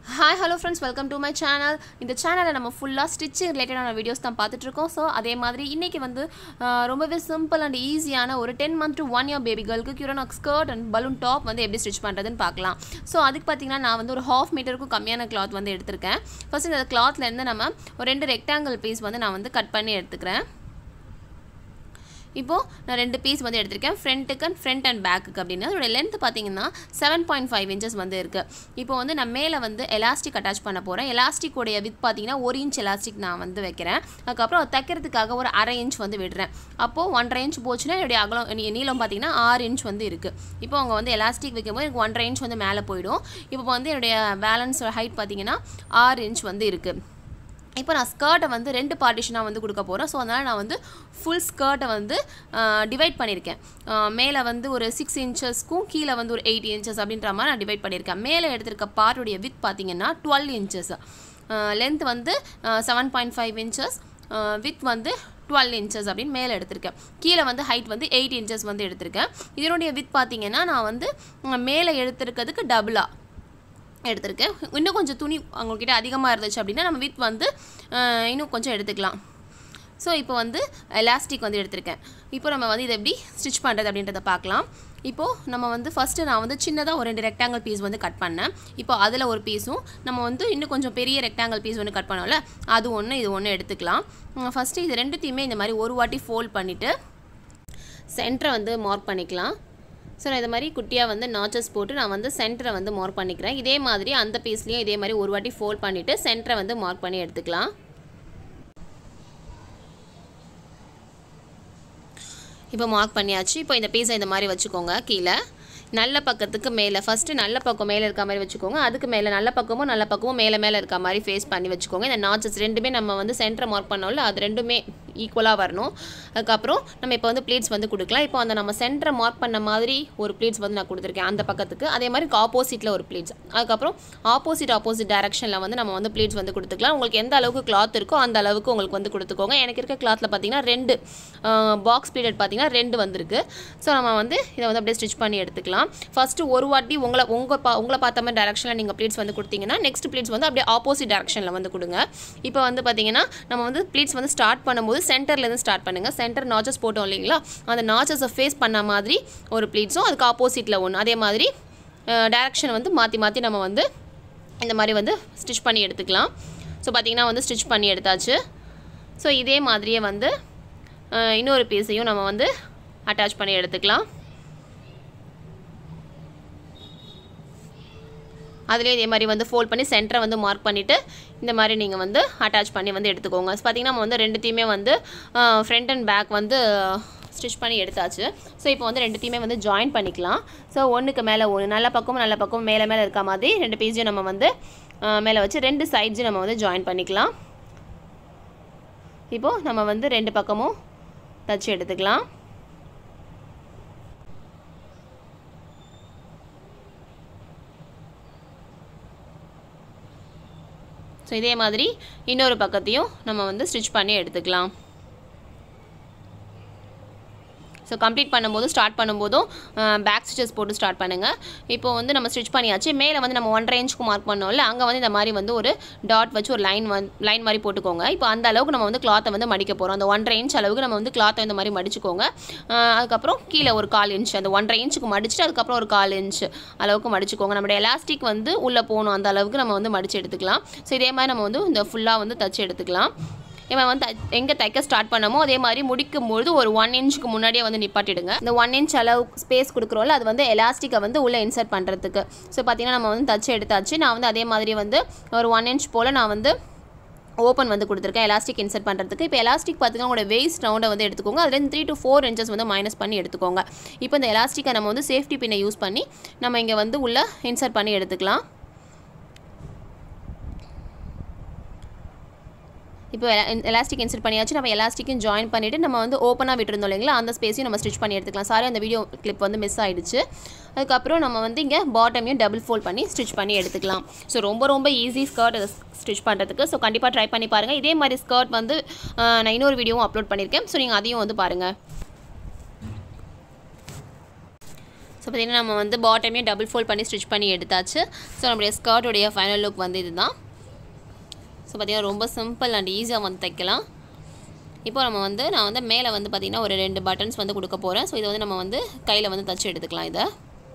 hi hello friends welcome to my channel இந்த சேனலில் நம்ம ஃபுல்லாக ஸ்டிச்சிங் ரிலேட்டடான வீடியோஸ் தான் பார்த்துட்ருக்கோம் ஸோ அதே மாதிரி இன்றைக்கி வந்து ஆஹ், ரொம்பவே சிம்பிள் அண்ட் ஈஸியான ஒரு ten month to one year baby கேர்ளுக்கு கியூரனாக் ஸ்கர்ட் அண்ட் பலூன் டாப் வந்து எப்படி ஸ்டிச் பண்ணுறதுன்னு பார்க்கலாம் ஸோ அதுக்கு பார்த்தீங்கன்னா நான் வந்து ஒரு ஹாஃப் மீட்டருக்கும் கம்மியான கிளாத் வந்து எடுத்திருக்கேன் ஃபர்ஸ்ட் இந்த கிளாத்லேருந்து நம்ம ஒரு ரெண்டு ரெக்டாங்கிள் பீஸ் வந்து நான் வந்து கட் பண்ணி எடுத்துக்கிறேன் இப்போது நான் ரெண்டு பீஸ் வந்து எடுத்திருக்கேன் ஃப்ரண்ட்டுக்கு அண்ட் ஃப்ரண்ட் அண்ட் பேக்குக்கு அப்படின்னு அதோட லென்த் பார்த்தீங்கன்னா செவன் பாயிண்ட் ஃபைவ் இன்ச்சஸ் வந்து இருக்குது இப்போ வந்து நான் மேலே வந்து எலாஸ்டிக் அட்டாச் பண்ண போகிறேன் எலாஸ்டிக்கோடைய வித் பார்த்தீங்கன்னா ஒரு இன்ச் எலாஸ்டிக் நான் வந்து வைக்கிறேன் அதுக்கப்புறம் அது தைக்கிறதுக்காக ஒரு அரை இன்ச் வந்து விடுறேன் அப்போது ஒன்றரை இன்ச் போச்சுன்னா என்னுடைய அகலம் நீ- நீளம் பார்த்தீங்கன்னா ஆறு இன்ச் வந்து இருக்குது இப்போ அவங்க வந்து எலாஸ்டிக் வைக்கும்போது எனக்கு ஒன்றரை இன்ச் வந்து மேலே போயிடும் இப்போ வந்து என்னுடைய பேலன்ஸ் ஹைட் பார்த்தீங்கன்னா ஆறு இன்ச் வந்து இருக்குது இப்போ நான் ஸ்கர்ட்டை வந்து ரெண்டு பார்ட்டிஷனாக வந்து கொடுக்க போகிறேன் ஸோ அதனால் நான் வந்து ஃபுல் ஸ்கர்ட்டை வந்து டிவைட் பண்ணியிருக்கேன் ஆஹ் மேலே வந்து ஒரு சிக்ஸ் இன்ச்சஸ்க்கும் கீழே வந்து ஒரு எயிட் இன்ச்சஸ் அப்படின்ற மாதிரி நான் டிவைட் பண்ணியிருக்கேன் மேலே எடுத்திருக்க பார்ட்டுடைய வித் பார்த்தீங்கன்னா டுவெல் இன்ச்சஸ் லென்த் வந்து seven point five inches width வந்து டுவெல் இன்ச்சஸ் அப்படின்னு மேலே எடுத்திருக்கேன் கீழே வந்து ஹைட் வந்து எயிட் இன்ச்சஸ் வந்து எடுத்திருக்கேன் இதனுடைய வித் பார்த்தீங்கன்னா நான் வந்து உம், மேலே எடுத்திருக்கிறதுக்கு டபுளாக எடுத்திருக்கேன் இன்னும் கொஞ்சம் துணி அவங்கக்கிட்ட அதிகமாக இருந்துச்சு அப்படின்னா நம்ம வித் வந்து அஹ், இன்னும் கொஞ்சம் எடுத்துக்கலாம் ஸோ இப்போ வந்து எலாஸ்டிக் வந்து எடுத்திருக்கேன் இப்போ நம்ம வந்து இதை எப்படி ஸ்டிச் பண்ணுறது அப்படின்றத பார்க்கலாம் இப்போது நம்ம வந்து ஃபஸ்ட்டு நான் வந்து சின்னதாக ஒரு ரெண்டு ரெக்டாங்கிள் பீஸ் வந்து கட் பண்ணேன் இப்போ அதில் ஒரு பீஸும் நம்ம வந்து இன்னும் கொஞ்சம் பெரிய ரெக்டாங்கிள் பீஸ் ஒன்று கட் பண்ணோம்ல அது ஒன்று இது ஒன்று எடுத்துக்கலாம் ஃபஸ்ட்டு இது ரெண்டுத்தையுமே இந்த மாதிரி ஒரு வாட்டி ஃபோல்ட் பண்ணிவிட்டு சென்டரை வந்து மார்க் பண்ணிக்கலாம் ஸோ நான் இது மாதிரி குட்டியாக வந்து நாச்சஸ் போட்டு நான் வந்து சென்டரை வந்து மார்க் பண்ணிக்கிறேன் இதே மாதிரி அந்த பீஸ்லேயும் இதே மாதிரி ஒரு வாட்டி ஃபோல்ட் பண்ணிவிட்டு சென்டரை வந்து மார்க் பண்ணி எடுத்துக்கலாம் இப்போ மார்க் பண்ணியாச்சு இப்போ இந்த பீஸை இந்த மாதிரி வச்சுக்கோங்க கீழே நல்ல பக்கத்துக்கு மேலே ஃபஸ்ட்டு நல்ல பக்கம் மேலே இருக்க மாதிரி வச்சுக்கோங்க அதுக்கு மேலே நல்ல பக்கமும் நல்ல பக்கமும் மேலே மேலே இருக்க மாதிரி ஃபேஸ் பண்ணி வச்சுக்கோங்க இந்த நாச்சஸ் ரெண்டுமே நம்ம வந்து சென்டரை மார்க் பண்ணோம்ல அது ரெண்டுமே ஈக்குவலாக வரணும் அதுக்கப்புறம் நம்ம இப்போ வந்து ப்ளீட்ஸ் வந்து கொடுக்கலாம் இப்போ அந்த நம்ம சென்டரை மார்க் பண்ண மாதிரி ஒரு ப்ளீட்ஸ் வந்து நான் கொடுத்துருக்கேன் அந்த பக்கத்துக்கு அதே மாதிரி ஆப்போசிட்டில் ஒரு ப்ளீட்ஸ் அதுக்கப்புறம் ஆப்போசிட் ஆப்போசிட் டேரக்ஷனில் வந்து நம்ம வந்து ப்ளீட்ஸ் வந்து கொடுத்துக்கலாம் உங்களுக்கு எந்த அளவுக்கு கிளாத் இருக்கோ அந்த அளவுக்கு உங்களுக்கு வந்து கொடுத்துக்கோங்க எனக்கு இருக்க கிளாத்தில் பார்த்தீங்கன்னா ரெண்டு பாக்ஸ் பீரியட் பார்த்தீங்கன்னா ரெண்டு வந்திருக்கு ஸோ நம்ம வந்து இதை வந்து அப்படியே ஸ்டிச் பண்ணி எடுத்துக்கலாம் ஃபஸ்ட்டு ஒரு வாட்டி உங்களை உங்கள் பா உங்களை பார்த்த மாதிரி டேரக்ஷனில் நீங்கள் ப்ளீட்ஸ் வந்து கொடுத்தீங்கன்னா நெக்ஸ்ட் ப்ளீட்ஸ் வந்து அப்படியே ஆப்போசிட் டேரக்ஷனில் வந்து கொடுங்க இப்போ வந்து பார்த்தீங்கன்னா நம்ம வந்து ப்ளீட்ஸ் வந்து ஸ்டார்ட் பண்ணும்போது சென்டர்லேருந்து ஸ்டார்ட் பண்ணுங்கள் சென்டர் நாச்சஸ் போட்டோம் இல்லைங்களா அந்த நாச்சஸை ஃபேஸ் பண்ண மாதிரி ஒரு ப்ளீட்ஸும் அதுக்கு ஆப்போசிட்டில் ஒன்று அதே மாதிரி டேரக்ஷன் வந்து மாற்றி மாற்றி நம்ம வந்து இந்த மாதிரி வந்து ஸ்டிச் பண்ணி எடுத்துக்கலாம் ஸோ பார்த்தீங்கன்னா வந்து ஸ்டிச் பண்ணி எடுத்தாச்சு ஸோ இதே மாதிரியே வந்து அஹ், இன்னொரு பீஸையும் நம்ம வந்து அட்டாச் பண்ணி எடுத்துக்கலாம் அதுலேயே இதே மாதிரி வந்து ஃபோல்ட் பண்ணி சென்டரை வந்து மார்க் பண்ணிவிட்டு இந்த மாதிரி நீங்கள் வந்து அட்டாச் பண்ணி வந்து எடுத்துக்கோங்க So, பார்த்தீங்கன்னா நம்ம வந்து ரெண்டுத்தையுமே வந்து ஃப்ரண்ட் அண்ட் பேக் வந்து ஸ்டிச் பண்ணி எடுத்தாச்சு ஸோ இப்போ வந்து ரெண்டுத்தையுமே வந்து ஜாயின் பண்ணிக்கலாம் ஸோ ஒன்றுக்கு மேலே ஒன்று நல்ல பக்கமும் நல்ல பக்கமும் மேலே மேலே இருக்க மாதிரி ரெண்டு பீஸையும் நம்ம வந்து அஹ், மேலே வச்சு ரெண்டு சைட்ஸும் நம்ம வந்து ஜாயின் பண்ணிக்கலாம் இப்போது நம்ம வந்து ரெண்டு பக்கமும் தச்சு எடுத்துக்கலாம் ஸோ இதே மாதிரி இன்னொரு பக்கத்தையும் நம்ம வந்து ஸ்டிச் பண்ணி எடுத்துக்கலாம் ஸோ கம்ப்ளீட் பண்ணும்போதும் ஸ்டார்ட் பண்ணும்போதும் பேக் ஸ்டிச்சஸ் போட்டு ஸ்டார்ட் பண்ணுங்கள் இப்போ வந்து நம்ம ஸ்டிச் பண்ணியாச்சு மேலே வந்து நம்ம ஒன்றரை இன்ச்சுக்கு மார்க் பண்ணோம்ல அங்கே வந்து இந்த மாதிரி வந்து ஒரு டாட் வச்சு ஒரு லைன் வந்து லைன் மாதிரி போட்டுக்கோங்க இப்போ அந்த அளவுக்கு நம்ம வந்து கிளாத்தை வந்து மடிக்க போகிறோம் அந்த ஒன்றரை இன்ச் அளவுக்கு நம்ம வந்து கிளாத்தை இந்த மாதிரி மடிச்சுக்கோங்க அஹ் அதுக்கப்புறம் கீழே ஒரு கால் இன்ச் அந்த ஒன்றரை இன்ச்சுக்கு மடிச்சுட்டு அதுக்கப்புறம் ஒரு கால் இன்ச் அளவுக்கு மடிச்சுக்கோங்க நம்மளோட எலாஸ்டிக் வந்து உள்ளே போகணும் அந்த அளவுக்கு நம்ம வந்து மடிச்சு எடுத்துக்கலாம் ஸோ இதே மாதிரி நம்ம வந்து இந்த ஃபுல்லாக வந்து தச்சு எடுத்துக்கலாம் இவன் வந்து எங்கே தைக்க ஸ்டார்ட் பண்ணமோ அதே மாதிரி முடிக்கும் பொழுது ஒரு ஒன் இன்ச்சுக்கு முன்னாடியே வந்து நிப்பாட்டிடுங்க இந்த ஒன் இன்ச் அளவு ஸ்பேஸ் கொடுக்குறோம்ல அது வந்து எலாஸ்டிக்கை வந்து உள்ளே இன்சர்ட் பண்ணுறதுக்கு ஸோ பார்த்தீங்கன்னா நம்ம வந்து தச்சு எடுத்தாச்சு நான் வந்து அதே மாதிரி வந்து ஒரு ஒன் இன்ச் போல் நான் வந்து ஓப்பன் வந்து கொடுத்துருக்கேன் எலாஸ்டிக் இன்சர்ட் பண்ணுறதுக்கு இப்போ எலாஸ்டிக் பார்த்தீங்கன்னா உங்களோட வேஸ்ட் ரவுண்டை வந்து எடுத்துக்கோங்க அதுலேருந்து த்ரீ டு ஃபோர் இன்ச்சஸ் வந்து மைனஸ் பண்ணி எடுத்துக்கோங்க இப்போ இந்த எலாஸ்டிக்கை நம்ம வந்து சேஃப்டி பின்னை யூஸ் பண்ணி நம்ம இங்கே வந்து உள்ளே இன்சர்ட் பண்ணி எடுத்துக்கலாம் இப்போ எலாஸ்டிக் இன்சர்ட் பண்ணியாச்சு நம்ம எலாஸ்டிக்கும் ஜாயின் பண்ணிவிட்டு நம்ம வந்து ஓப்பனாக விட்டுருந்தோம் இல்லைங்களா அந்த ஸ்பேஸையும் நம்ம ஸ்டிச் பண்ணி எடுத்துக்கலாம் சாரி அந்த வீடியோ கிளிப் வந்து மிஸ் ஆயிடுச்சு அதுக்கப்புறம் நம்ம வந்து இங்கே பாட்டமையும் டபுள் ஃபோல்ட் பண்ணி ஸ்டிச் பண்ணி எடுத்துக்கலாம் ஸோ ரொம்ப ரொம்ப ஈஸி ஸ்கர்ட் ஸ்டிச் பண்ணுறதுக்கு ஸோ கண்டிப்பாக ட்ரை பண்ணி பாருங்கள் இதே மாதிரி ஸ்கர்ட் வந்து ஆஹ், நான் இன்னொரு வீடியோவும் அப்லோட் பண்ணியிருக்கேன் ஸோ நீங்கள் அதையும் வந்து பாருங்கள் ஸோ பார்த்திங்கன்னா நம்ம வந்து பாட்டமையும் டபுள் ஃபோல்ட் பண்ணி ஸ்டிச் பண்ணி எடுத்தாச்சு ஸோ நம்மளுடைய ஸ்கர்ட்டுடைய ஃபைனல் லுக் வந்து இதுதான் ஸோ பார்த்திங்கன்னா ரொம்ப சிம்பிள் அண்ட் ஈஸியாக வந்து தைக்கலாம் இப்போ நம்ம வந்து நான் வந்து மேலே வந்து பார்த்திங்கன்னா ஒரு ரெண்டு பட்டன்ஸ் வந்து கொடுக்க போகிறேன் ஸோ இதை வந்து நம்ம வந்து கையில் வந்து தச்சு எடுத்துக்கலாம் இதை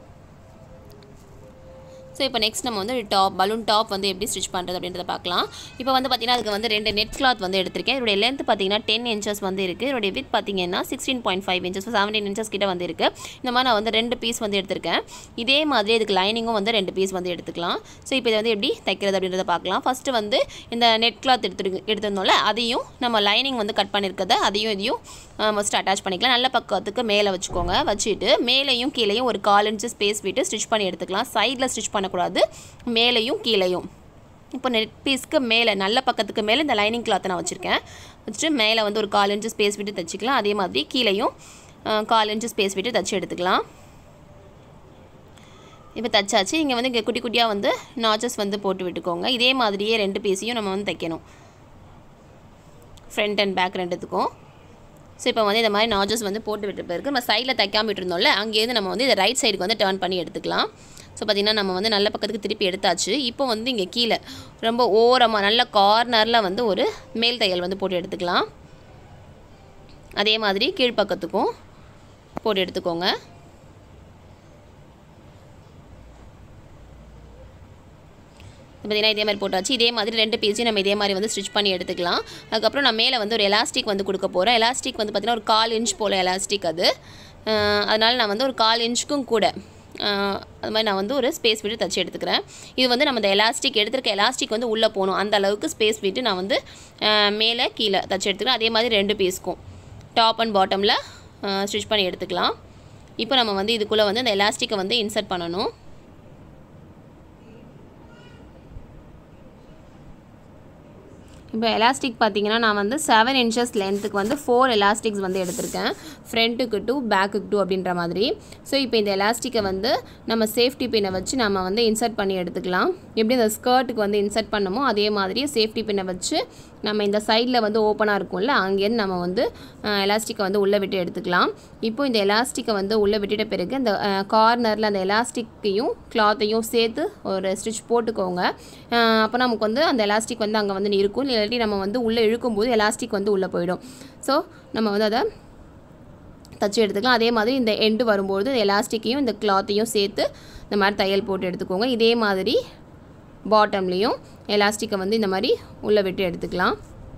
ஸோ இப்போ நெக்ஸ்ட் நம்ம வந்து டாப் பலூன் டாப் வந்து எப்படி ஸ்டிச் பண்ணுறது அப்படின்றத பார்க்கலாம் இப்போ வந்து பார்த்தீங்கன்னா அதுக்கு வந்து ரெண்டு நெட் கிளாத் வந்து எடுத்திருக்கேன் இதோடைய லென்த் பார்த்தீங்கன்னா டென் இன்ச்சஸ் வந்து இருக்குது இதோடைய வித் பார்த்தீங்கன்னா sixteen point five inches seventeen inches கிட்ட வந்து இருக்குது இந்த மாதிரி நான் வந்து ரெண்டு பீஸ் வந்து எடுத்திருக்கேன் இதே மாதிரி இதுக்கு லைனிங்கும் வந்து ரெண்டு பீஸ் வந்து எடுத்துக்கலாம் ஸோ இப்போ இதை வந்து எப்படி தைக்கிறது அப்படின்றத பார்க்கலாம் ஃபஸ்ட்டு வந்து இந்த நெட் கிளாத் எடுத்து எடுத்திருந்தோம்ல அதையும் நம்ம லைனிங் வந்து கட் பண்ணியிருக்கத அதையும் இதையும் ஃபஸ்ட்டு அட்டாச் பண்ணிக்கலாம் நல்ல பக்கத்துக்கு மேலே வச்சுக்கோங்க வச்சுட்டு மேலேயும் கீழேயும் ஒரு கால் இன்ச்சு ஸ்பேஸ் விட்டு ஸ்டிச் பண்ணி எடுத்துக்கலாம் சைடில் ஸ்டிச் பண்ணக்கூடாது மேலேயும் கீழேயும் இப்போ நெட் பீஸ்க்கு மேலே நல்ல பக்கத்துக்கு மேலே இந்த லைனிங் கிளாத்தை நான் வச்சுருக்கேன் வச்சுட்டு மேலே வந்து ஒரு கால் இன்ச்சு ஸ்பேஸ் விட்டு தைச்சிக்கலாம் அதே மாதிரி கீழேயும் கால் இன்ச்சு ஸ்பேஸ் விட்டு தைச்சி எடுத்துக்கலாம் இப்போ தைச்சாச்சு இங்கே வந்து இங்கே குட்டி குட்டியாக வந்து நாச்சஸ் வந்து போட்டு விட்டுக்கோங்க இதே மாதிரியே ரெண்டு பீஸையும் நம்ம வந்து தைக்கணும் ஃப்ரண்ட் அண்ட் பேக் ரெண்டுத்துக்கும் ஸோ இப்போ வந்து இந்த மாதிரி நாஜஸ் வந்து போட்டு விட்டு பிறகு நம்ம சைடில் தைக்காம விட்டுருந்தோம்ல அங்கேருந்து நம்ம வந்து இதை ரைட் சைடுக்கு வந்து டேர்ன் பண்ணி எடுத்துக்கலாம் ஸோ பார்த்திங்கன்னா நம்ம வந்து நல்ல பக்கத்துக்கு திருப்பி எடுத்தாச்சு இப்போ வந்து இங்கே கீழே ரொம்ப ஓரமாக நல்ல கார்னரில் வந்து ஒரு மேல் தையல் வந்து போட்டு எடுத்துக்கலாம் அதே மாதிரி கீழ்ப்பக்கத்துக்கும் போட்டு எடுத்துக்கோங்க பார்த்தீங்கன்னா இதே மாதிரி போட்டாச்சு இதே மாதிரி ரெண்டு பீஸையும் நம்ம இதே மாதிரி வந்து ஸ்டிச் பண்ணி எடுத்துக்கலாம் அதுக்கப்புறம் நான் மேலே வந்து ஒரு எலாஸ்டிக் வந்து கொடுக்க போகிறேன் எலாஸ்டிக் வந்து பார்த்திங்கன்னா ஒரு கால் இன்ச் போல் எலாஸ்டிக் அது அதனால் நான் வந்து ஒரு கால் இன்ச்சுக்கும் கூட அது மாதிரி நான் வந்து ஒரு ஸ்பேஸ் விட்டு தச்சு எடுத்துக்கிறேன் இது வந்து நம்ம இந்த எலாஸ்டிக் எடுத்துருக்க எலாஸ்டிக் வந்து உள்ளே போகணும் அந்த அளவுக்கு ஸ்பேஸ் விட்டு நான் வந்து மேலே கீழே தச்சு எடுத்துக்கிறேன் அதே மாதிரி ரெண்டு பீஸ்க்கும் டாப் அண்ட் பாட்டமில் ஸ்டிச் பண்ணி எடுத்துக்கலாம் இப்போ நம்ம வந்து இதுக்குள்ளே வந்து அந்த எலாஸ்டிக்கை வந்து இன்சர்ட் பண்ணணும் இப்போ எலாஸ்டிக் பார்த்தீங்கன்னா நான் வந்து செவன் இன்ச்சஸ் லென்த்துக்கு வந்து ஃபோர் எலாஸ்டிக்ஸ் வந்து எடுத்திருக்கேன் ஃப்ரண்ட்டுக்கு டூ பேக்குக்கு டூ அப்படின்ற மாதிரி ஸோ இப்போ இந்த எலாஸ்டிக்கை வந்து நம்ம சேஃப்டி பின்னை வச்சு நம்ம வந்து இன்சர்ட் பண்ணி எடுத்துக்கலாம் எப்படி இந்த ஸ்கர்ட்டுக்கு வந்து இன்சர்ட் பண்ணமோ அதே மாதிரி சேஃப்டி பின்னை வச்சு நம்ம இந்த சைடில் வந்து ஓப்பனாக இருக்கும்ல அங்கேருந்து நம்ம வந்து எலாஸ்டிக்கை வந்து உள்ளே விட்டு எடுத்துக்கலாம் இப்போ இந்த எலாஸ்டிக்கை வந்து உள்ளே விட்டுட்ட பிறகு அந்த கார்னரில் அந்த எலாஸ்டிக்கையும் கிளாத்தையும் சேர்த்து ஒரு ஸ்டிச் போட்டுக்கோங்க அப்போ நமக்கு வந்து அந்த எலாஸ்டிக் வந்து அங்கே வந்து இருக்கும் இல்லாட்டி நம்ம வந்து உள்ளே இழுக்கும்போது எலாஸ்டிக் வந்து உள்ளே போயிடும் ஸோ நம்ம வந்து அதை தச்சு எடுத்துக்கலாம் அதே மாதிரி இந்த எண்டு வரும்போது எலாஸ்டிக்கையும் இந்த கிளாத்தையும் சேர்த்து இந்த மாதிரி தையல் போட்டு எடுத்துக்கோங்க இதே மாதிரி பாட்டம்லேயும் எலாஸ்டிக்கை வந்து இந்த மாதிரி உள்ளே விட்டு எடுத்துக்கலாம்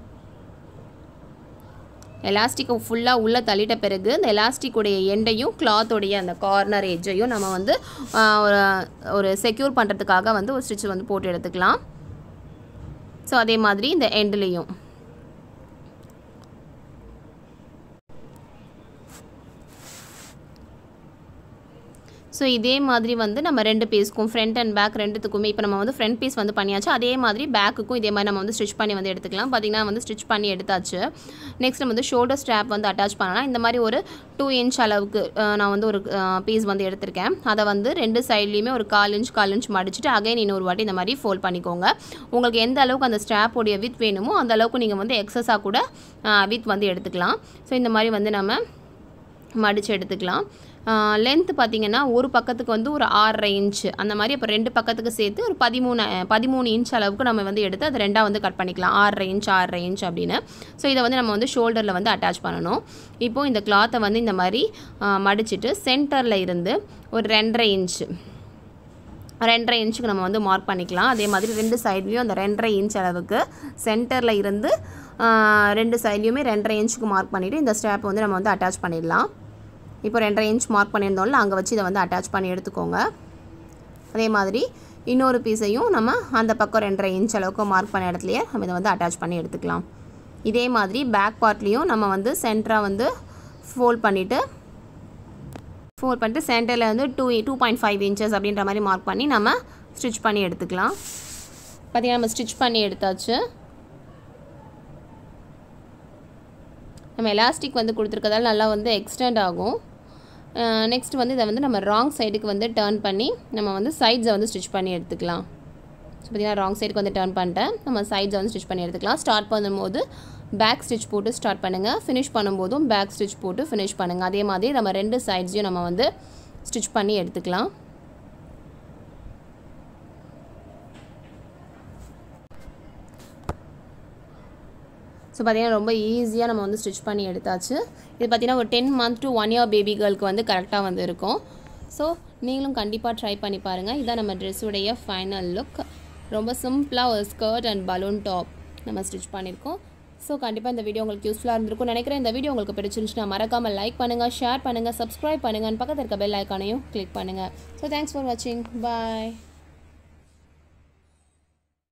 எலாஸ்டிக்கை ஃபுல்லாக உள்ளே தள்ளிட்ட பிறகு இந்த எலாஸ்டிக்குடைய எண்டையும் கிளாத்தோடைய அந்த கார்னர் எஜ்ஜையும் நம்ம வந்து ஒரு ஒரு செக்யூர் பண்ணுறதுக்காக வந்து ஒரு ஸ்டிச் வந்து போட்டு எடுத்துக்கலாம் ஸோ அதே மாதிரி இந்த எண்ட்லேயும் ஸோ இதே மாதிரி வந்து நம்ம ரெண்டு பீஸ்க்கும் ஃப்ரண்ட் அண்ட் பேக் ரெண்டுத்துக்குமே இப்போ நம்ம வந்து ஃப்ரண்ட் பீஸ் வந்து பண்ணியாச்சு அதே மாதிரி பேக்குக்கும் இதே மாதிரி நம்ம வந்து ஸ்டிச் பண்ணி வந்து எடுத்துக்கலாம் பார்த்திங்கன்னா வந்து ஸ்டிச் பண்ணி எடுத்தாச்சு நெக்ஸ்ட் நம்ம வந்து ஷோல்டர் ஸ்ட்ராப் வந்து அட்டாச் பண்ணலாம் இந்த மாதிரி ஒரு டூ இன்ச் அளவுக்கு நான் வந்து ஒரு பீஸ் வந்து எடுத்திருக்கேன் அதை வந்து ரெண்டு சைட்லேயுமே ஒரு கால் இன்ச் கால் இன்ச் மடிச்சுட்டு அகைன் இன்னொரு வாட்டி இந்த மாதிரி ஃபோல்ட் பண்ணிக்கோங்க உங்களுக்கு எந்த அளவுக்கு அந்த ஸ்ட்ராப்போடைய வித் வேணுமோ அந்த அளவுக்கு நீங்கள் வந்து எக்ஸஸாக கூட வித் வந்து எடுத்துக்கலாம் ஸோ இந்த மாதிரி வந்து நம்ம மடித்து எடுத்துக்கலாம் லென்த்து பார்த்திங்கன்னா ஒரு பக்கத்துக்கு வந்து ஒரு ஆறரை இன்ச்சு அந்த மாதிரி அப்போ ரெண்டு பக்கத்துக்கு சேர்த்து ஒரு பதிமூணு பதிமூணு இன்ச் அளவுக்கு நம்ம வந்து எடுத்து அது ரெண்டாக வந்து கட் பண்ணிக்கலாம் ஆறரை இன்ச் ஆறரை இன்ச் அப்படின்னு ஸோ இதை வந்து நம்ம வந்து ஷோல்டரில் வந்து அட்டாச் பண்ணணும் இப்போது இந்த கிளாத்தை வந்து இந்த மாதிரி மடிச்சுட்டு சென்டரில் இருந்து ஒரு ரெண்டரை இன்ச்சு ரெண்டரை இன்ச்சுக்கு நம்ம வந்து மார்க் பண்ணிக்கலாம் அதே மாதிரி ரெண்டு சைட்லேயும் அந்த ரெண்டரை இன்ச் அளவுக்கு சென்டரில் இருந்து ரெண்டு சைட்லேயுமே ரெண்டரை இன்ச்சுக்கு மார்க் பண்ணிவிட்டு இந்த ஸ்ட்ராப் வந்து நம்ம வந்து அட்டாச் பண்ணிடலாம் இப்போ ரெண்டரை இன்ச் மார்க் பண்ணியிருந்தோம்ல அங்கே வச்சு இதை வந்து அட்டாச் பண்ணி எடுத்துக்கோங்க அதே மாதிரி இன்னொரு பீஸையும் நம்ம அந்த பக்கம் ரெண்டரை இன்ச் அளவுக்கு மார்க் பண்ண இடத்துலையே நம்ம இதை வந்து அட்டாச் பண்ணி எடுத்துக்கலாம் இதே மாதிரி பேக் பார்ட்லேயும் நம்ம வந்து சென்டராக வந்து ஃபோல்ட் பண்ணிவிட்டு ஃபோல்ட் பண்ணிட்டு சென்டரில் வந்து two two point five inches அப்படின்ற மாதிரி மார்க் பண்ணி நம்ம ஸ்டிச் பண்ணி எடுத்துக்கலாம் பார்த்திங்கன்னா நம்ம ஸ்டிச் பண்ணி எடுத்தாச்சு நம்ம எலாஸ்டிக் வந்து கொடுத்துருக்கதால நல்லா வந்து எக்ஸ்டெண்ட் ஆகும் நெக்ஸ்ட் வந்து இதை வந்து நம்ம ராங் சைடுக்கு வந்து டேர்ன் பண்ணி நம்ம வந்து சைட்ஸை வந்து ஸ்டிச் பண்ணி எடுத்துக்கலாம் ஸோ பார்த்திங்கன்னா ராங் சைடுக்கு வந்து டேர்ன் பண்ணிட்டேன் நம்ம சைட்ஸை வந்து ஸ்டிச் பண்ணி எடுத்துக்கலாம் ஸ்டார்ட் பண்ணும்போது பேக் ஸ்டிச் போட்டு ஸ்டார்ட் பண்ணுங்கள் ஃபினிஷ் பண்ணும்போதும் பேக் ஸ்டிச் போட்டு ஃபினிஷ் பண்ணுங்கள் அதே மாதிரி நம்ம ரெண்டு சைட்ஸையும் நம்ம வந்து ஸ்டிச் பண்ணி எடுத்துக்கலாம் ஸோ பார்த்தீங்கன்னா ரொம்ப ஈஸியாக நம்ம வந்து ஸ்டிச் பண்ணி எடுத்தாச்சு இது பார்த்தீங்கன்னா ஒரு ten month to one year பேபிகளுக்கு வந்து கரெக்டாக வந்து இருக்கும் ஸோ நீங்களும் கண்டிப்பாக ட்ரை பண்ணி பாருங்கள் இதான் நம்ம ட்ரெஸ்ஸுடைய ஃபைனல் லுக் ரொம்ப சிம்பிளாக ஒரு ஸ்கர்ட் அண்ட் பலூன் டாப் நம்ம ஸ்டிச் பண்ணியிருக்கோம் ஸோ கண்டிப்பாக இந்த வீடியோ உங்களுக்கு யூஸ்ஃபுல்லாக இருந்திருக்கும் நினைக்கிறேன் இந்த வீடியோ உங்களுக்கு பிடிச்சிருந்துச்சுன்னா மறக்காமல் லைக் பண்ணுங்கள் ஷேர் பண்ணுங்கள் சப்ஸ்கிரைப் பண்ணுங்கள் பக்கத்தில் இருக்க பெல் ஐக்கானையும் கிளிக் பண்ணுங்கள் ஸோ தேங்க்ஸ் ஃபார் வாட்சிங் பாய்